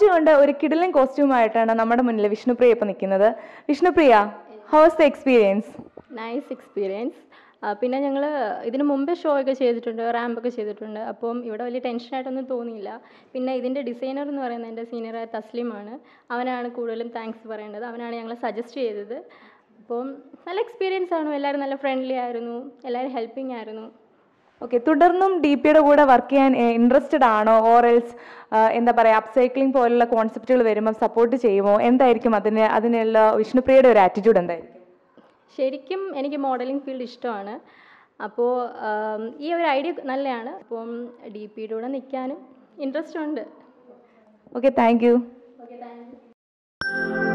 മാറ്റിക്കൊണ്ട് ഒരു കിടിലൻ കോസ്റ്റ്യൂമായിട്ടാണ് നമ്മുടെ മുന്നിൽ വിഷ്ണുപ്രിയ ഇപ്പോൾ നിൽക്കുന്നത് Vishnupriya house the experience nice experience പിന്നെ ഞങ്ങൾ ഇതിന് മുമ്പേ ഷോ ഒക്കെ ചെയ്തിട്ടുണ്ട് റാമ്പൊക്കെ ചെയ്തിട്ടുണ്ട് അപ്പം ഇവിടെ വലിയ ടെൻഷനായിട്ടൊന്നും തോന്നിയില്ല പിന്നെ ഇതിൻ്റെ ഡിസൈനർ എന്ന് പറയുന്നത് എൻ്റെ സീനിയറായ തസ്ലിമാണ് അവനാണ് കൂടുതലും താങ്ക്സ് പറയേണ്ടത് അവനാണ് ഞങ്ങളെ സജസ്റ്റ് ചെയ്തത് അപ്പം നല്ല എക്സ്പീരിയൻസ് ആണ് എല്ലാവരും നല്ല ഫ്രണ്ട്ലി ആയിരുന്നു എല്ലാവരും ഹെൽപ്പിംഗ് ആയിരുന്നു ഓക്കെ തുടർന്നും ഡി പിയുടെ കൂടെ വർക്ക് ചെയ്യാൻ ഇൻട്രസ്റ്റഡ് ആണോ ഓർ എൽസ് എന്താ പറയുക അപ്സൈക്ലിംഗ് പോലുള്ള കോൺസെപ്റ്റുകൾ വരുമ്പോൾ സപ്പോർട്ട് ചെയ്യുമോ എന്തായിരിക്കും അതിന് അതിനുള്ള വിഷ്ണുപ്രിയയുടെ ഒരു ആറ്റിറ്റ്യൂഡ് എന്തായിരിക്കും ശരിക്കും എനിക്ക് മോഡലിംഗ് ഫീൽഡ് ഇഷ്ടമാണ് അപ്പോൾ ഈ ഒരു ഐഡിയ നല്ലതാണ് അപ്പം ഡി പിയുടെ കൂടെ നിൽക്കാനും ഇൻട്രസ്റ്റ് ഉണ്ട് okay thank you okay thank U